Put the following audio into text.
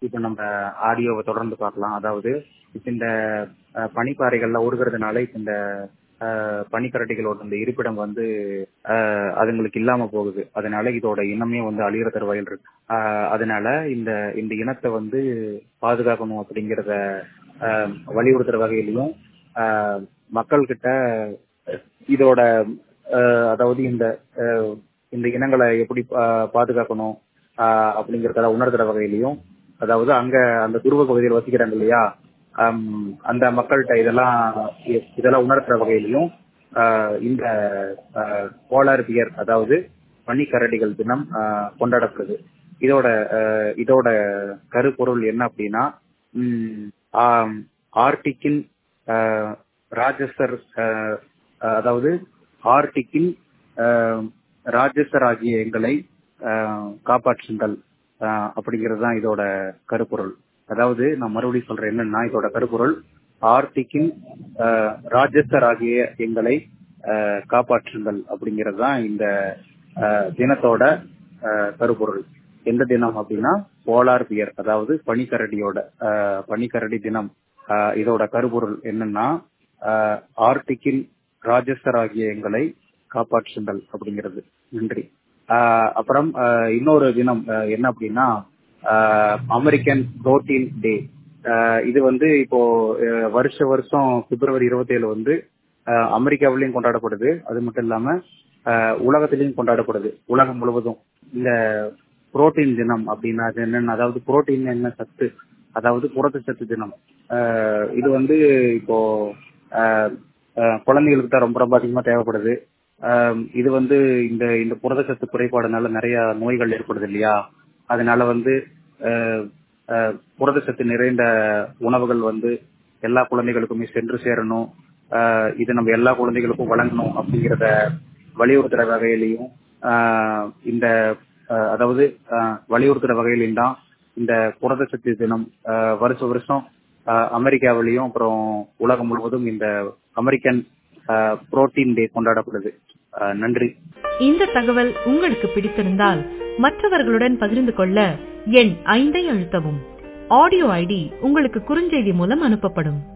இப்ப நம்ம ஆடியோவை தொடர்ந்து பார்க்கலாம் அதாவது இப்ப இந்த அஹ், பனிப்பாறைகள்ல உருகிறதுனால இப்ப இந்த அஹ், பனிக்கரடிகளோட இந்த இருப்பிடம் வந்து அஹ், அதுங்களுக்கு இல்லாம போகுது அதனால இதோட இனமே வந்து அழியிற தருவாயில் இருக்கு அஹ், அதனால இந்த இந்த இனத்தை வந்து பாதுகாக்கணும் அப்படிங்கிறத அஹ், வலியுறுத்துற வகையிலையும் அஹ், மக்கள்கிட்ட இதோட அஹ், அதாவது இந்த அஹ், இந்த இனங்களை எப்படி பா- பாதுகாக்கணும் ஆஹ் அப்படிங்கறத உணர்த்துற வகையிலையும் அதாவது அங்க அந்த துருவ பகுதியில் வசிக்கிறாங்க இல்லையா ஆம், அந்த மக்கள்கிட்ட இதெல்லாம் இ- இதெல்லாம் உணர்த்துற வகையிலையும் ஆஹ் இந்த போலார் பியர் அதாவது பனிக்கரடிகள் தினம் ஆஹ் கொண்டாடப்படுது இதோட ஆஹ் இதோட கருப்பொருள் என்ன அப்படின்னா ம், ஆம், ஆர்டிக்கின் ஆஹ், ராஜசர் ஆஹ், அதாவது ஆர்டிக்கின் ஆஹ், ராஜசர் ஆகிய எங்களை ஆஹ், காப்பாற்றுங்கள் ஆஹ், அப்படிங்கிறது தான் இதோட கருப்பொருள் அதாவது நான் மறுபடியும் சொல்றேன் என்னன்னா இதோட கருப்பொருள் ஆர்டிக்கின் ஆஹ், ராஜசர் ஆகிய எங்களை ஆஹ், காப்பாற்றுங்கள் அப்படிங்கிறது தான் இந்த ஆஹ், தினத்தோட ஆஹ், கருப்பொருள் எந்த தினம் அப்படின்னா போலார் பியர் அதாவது பனிக்கரடியோட ஆஹ், பனிக்கரடி தினம் ஆஹ், இதோட கருப்பொருள் என்னன்னா ஆஹ், ஆர்டிக்கின் ராஜஸ்தர் ஆகிய எங்களை காப்பாற்றுங்கள் அப்படிங்கிறது நன்றி ஆஹ், அப்புறம் ஆஹ், இன்னொரு தினம் ஆஹ், என்ன அப்படின்னா ஆஹ், அமெரிக்கன் புரோட்டீன் டே இது வந்து இப்போ ஆஹ், வருஷ வருஷம் பிப்ரவரி இருபத்தேழு வந்து ஆஹ், அமெரிக்காவிலையும் கொண்டாடப்படுது அது மட்டும் இல்லாம ஆஹ், உலகத்திலையும் கொண்டாடப்படுது உலகம் முழுவதும் இந்த புரோட்டீன் தினம் அப்படின்னா அது என்னன்னு அதாவது புரோட்டீன் என்ன சத்து அதாவது புரத சத்து தினம் ஆஹ், இது வந்து இப்போ ஆஹ், ஆஹ், குழந்தைகளுக்கு தான் ரொம்ப ரொம்ப அதிகமா தேவைப்படுது ஆஹ், இது வந்து இந்த இந்த புரதச்சத்து குறைபாடுனால நிறைய நோய்கள் ஏற்படுது இல்லையா அதனால வந்து ஆஹ், ஆஹ், புரதச்சத்து நிறைந்த உணவுகள் வந்து எல்லா குழந்தைகளுக்குமே சென்று சேரணும் ஆஹ், இது நம்ம எல்லா குழந்தைகளுக்கும் வழங்கணும் அப்படிங்கிறத வலியுறுத்துற வகையிலையும் ஆஹ், இந்த ஆஹ், அதாவது ஆஹ், வலியுறுத்துற வகையிலையும் தான் இந்த புரதச்சத்து தினம் ஆஹ், வருஷ வருஷம் ஆஹ், அமெரிக்காவிலையும் அப்புறம் உலகம் முழுவதும் இந்த அமெரிக்கன் புரோட்டீன் டே கொண்டாடப்படுது ஆஹ், நன்றி இந்த தகவல் உங்களுக்கு பிடித்திருந்தால் மற்றவர்களுடன் பகிர்ந்து கொள்ள எண் ஐந்தை அழுத்தவும் ஆடியோ ஐடி உங்களுக்கு குறுஞ்செய்தி மூலம் அனுப்பப்படும்